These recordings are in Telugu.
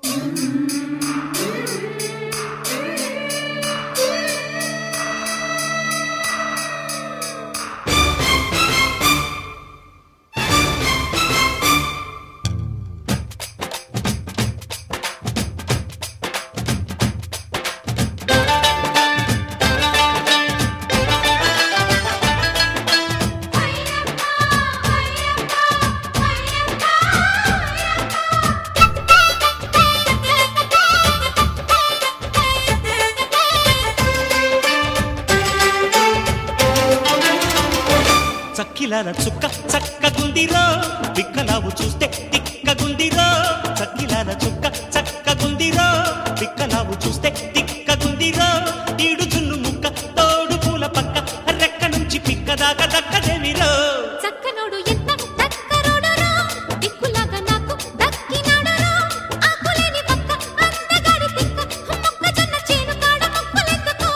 చక్కిలాల చుక్క చక్కగుందిరో బిక్కలావు చూస్తే తిక్కగుందిరో చక్కిలాల చుక్క చక్కగుందిరో బిక్కలావు చూస్తే తిక్కగుందిరో ఈడు జున్ను ముక్క తోడు పూల పక్క రెక్క నుంచి పిక్క దాకా దక్కదేవిరో చక్కనోడు ఎంత చక్కరోడురా దిక్కులాగా నాకు దక్కినాడురా ఆకులేని పక్క అందగాడి తిక్క మొక్కజొన్న చేను కాడ మొక్కలెత్తుకో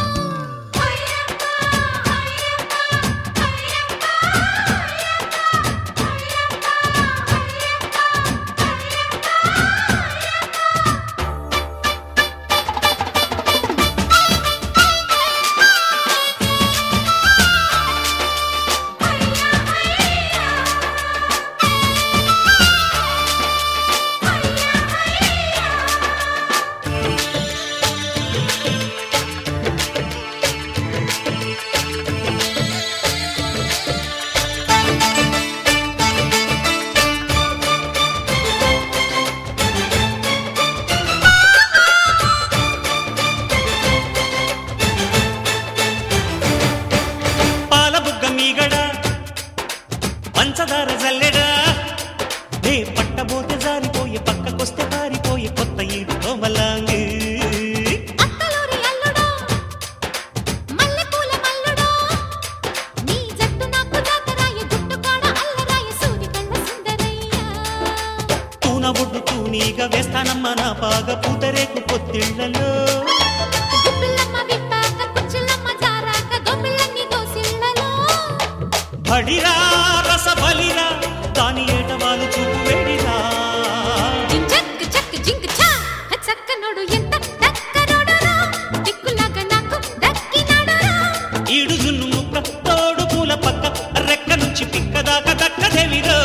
పాల బుగ్గ మీగడ పంచదార జల్లెడా నే పట్టబోతే జారిపోయి పక్కకొస్తే పారిపోయి కొత్త ఈడు కోమలాంగి అత్తలూరి అల్లుడా మల్లెపూల మల్లుడా నీ జట్టు నాకు జాతరాయ గుట్టు కాడ అల్లరాయ సూది కళ్ళ సుందరయ్య తూన ఒడ్డు తూనీగా వేస్తానమ్మ నా పాగ పూతరేకు పొత్తిళ్లలో గుప్పిల్లమ్మ విప్పాక కుచ్చులమ్మ జారాక గొప్పిళ్ళన్ని దోసిళ్ళలో బడిరా రస బలిరా దాని ఏటవాలు చూపు వేడిరా జింజక్ చక్ జింక్ చా చక్కనోడు ఎంత దక్కనోడురా దిక్కులాగా నాకు దక్కినాడురా ఈడు జున్ను ముక్క తోడు పూల పక్క రెక్క నుంచి పిక్క దాకా దక్కదేవిరో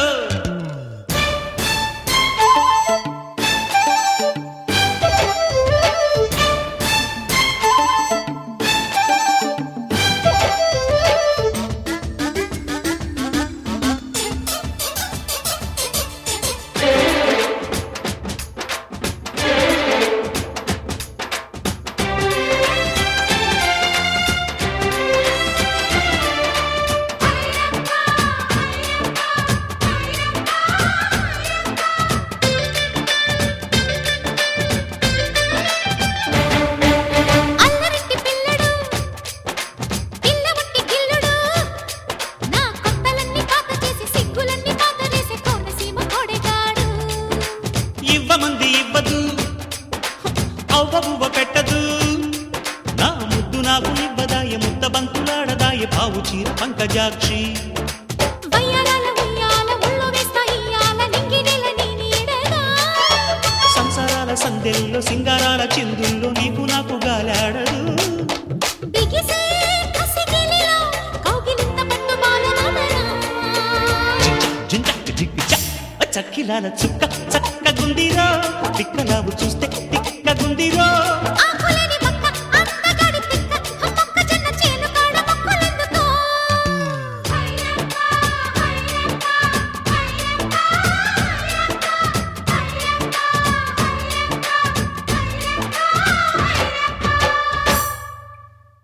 అల్లరింటి పిల్లడు పిల్లవట్టి గిల్లుడు నా కొత్తలన్నీ పాత చేసి సిగ్గులన్నీ పాత వేసే కోనసీమ కోడెగాడు ఇవ్వమంది ఇవ్వదు అవ్వబువ్వ పెట్టదు నా ముద్దు నాకు ఇవ్వదాయ ముద్ద బంతులాడదాయ పావు చీర పంకజాక్షి వయ్యారాల ఉయ్యాల ఉళ్ళు వేస్తా ఇయ్యాల నింగినెల నీ నీడగా సంసారాల సందెల్లో సింగారాల చిందుల్లో నీకు నాకు గాలాడదు బిగిసే కసిగిలిలో కౌగిలింత పట్టు బాలనదనా జింజక్ జిగ్ జ. చక్కిలాల చుక్క చక్కగుందిరో తిక్కలావు చూస్తే తిక్కగుందిరో ఆ